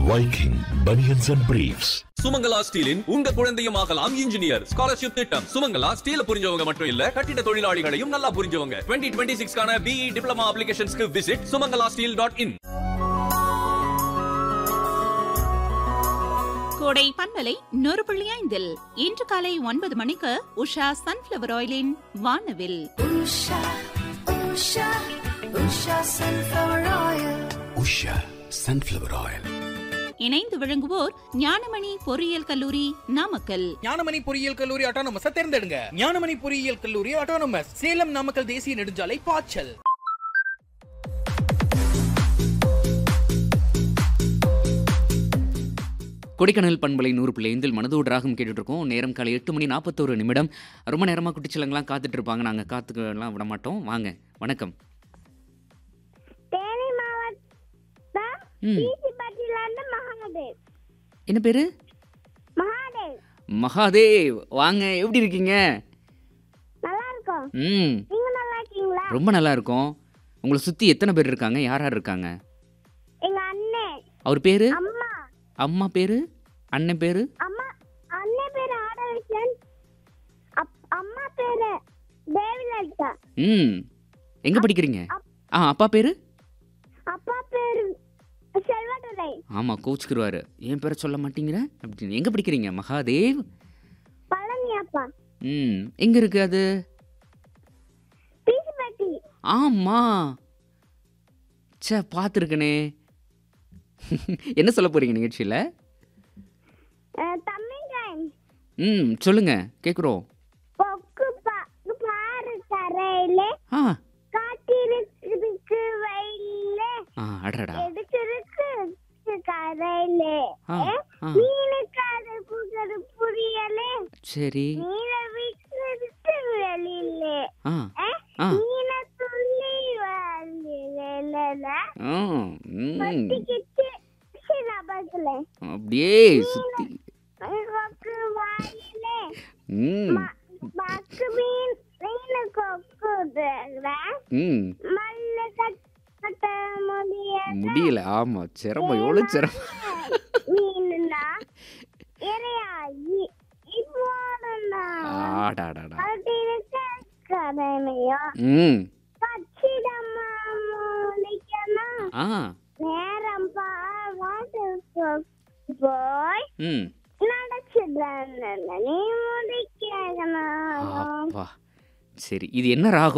Viking Bunions and Briefs. Sumangala ஸ்டீலின் உங்க குழந்தையும் ஆகலாம் இன்ஜினியர் ஸ்காலர்ஷிப் திட்டம் சுமங்கலா ஸ்டீல புரிஞ்சவங்க மட்டும் இல்ல கட்டிட தொழிலாளிகளையும் நல்லா புரிஞ்சவங்க டுவெண்ட்டி டுவெண்ட்டி சிக்ஸ்க்கான பிஇ டிப்ளமா அப்ளிகேஷன்ஸ்க்கு visit Sumangala steel dot in கோடை பண்பலை நூறு புள்ளி ஐந்தில் இன்று காலை ஒன்பது மணிக்கு உஷா சன்ஃபிளவர் ஆயிலின் வானவில் Usha, Usha, Usha sunflower oil. Usha sunflower oil இணைந்து விளங்குவோர் ஞானமணி பொறியியல் கல்லூரி நாமக்கல் ஞானமணி பொறியியல் கல்லூரி ஆட்டோனமஸ் தேர்ந்தெடுங்க ஞானமணி பொறியியல் கல்லூரி ஆட்டோனமஸ் சேலம் நாமக்கல் தேசிய நெடுஞ்சாலை பாய்ச்சல் கொடைக்கானல் பண்பலை நூறு புள்ளி ஐந்தில் மனதோடு ராகம் கேட்டுட்டு இருக்கோம் நேரம் காலை எட்டு மணி நாற்பத்தோரு நிமிடம் ரொம்ப நேரமாக குட்டிச்சலங்களாம் காத்துட்டு இருப்பாங்க நாங்கள் காத்துக்கலாம் விட மாட்டோம் வாங்க வணக்கம் தேனி மாவட்டம் ம் ஈசிப்பட்டியிலிருந்து மகாதேவ் என்ன பேரு மகாதேவ் மகாதேவ் வாங்க எப்படி இருக்கீங்க நல்லா இருக்கோம் ம் நீங்க நல்லா இருக்கீங்களா ரொம்ப நல்லா இருக்கோம் உங்களை சுற்றி எத்தனை பேர் இருக்காங்க யார் யார் இருக்காங்க எங்க அண்ணன் அவர் பேர் அம்மா அம்மா பேர் அண்ணன் பேர் அம்மா அண்ணன் பேரு ஆடவிஷன் அம்மா பேரு தேவிலலிதா ம் எங்கே படிக்கிறீங்க ஆ அப்பா பேர் அப்பா பேரு செல்வதுரை ஆமாம் கோச்சுக்குருவாரு என் பேரை சொல்ல மாட்டேங்கிற அப்படின்னு எங்கே படிக்கிறீங்க மகாதேவ் பழனி அப்பா ம் எங்கே இருக்கு அது பீசிப்பட்டி ஆமா ச்சே பார்த்துருக்கனே என்ன சொல்ல போறீங்க நிகழ்ச்சியில் தமிழ்காய் ம் சொல்லுங்க கேட்குறோம் பொக்கு பா- பாரு தரையிலே ஆ காட்டிருக்கு வயல்ல ஆ அடடா எடுத்திருக்கு கரையிலே ஆ ஆ மீனுக்கு அது புகழ் புரியலே சரி மீன விட்டு வெளியிலே ஆ ஆ மீன துள்ளி வெளியில ஆ ம் பத்திக்கிட்டு சில பக்கல அப்படியே சுத்தி கொக்கு வாயிலே ம் மக்கு மீன் மீனு கொக்கு ம் மல்ல கட்ட முடியாது முடியல ஆமா சிரமம் எவ்வளோ சிரமம் மீனுனா இறையாகி இப்போதுனா ஆடாடாடா கட்டிருக்க கடமையோ ம் பச்சிடமா முடிக்கணும் ஆ நேரம் பாட்டு போய் ம் நடச்சுதான் நீ முடிக்கணும் அப்பா சரி இது என்ன ராகம்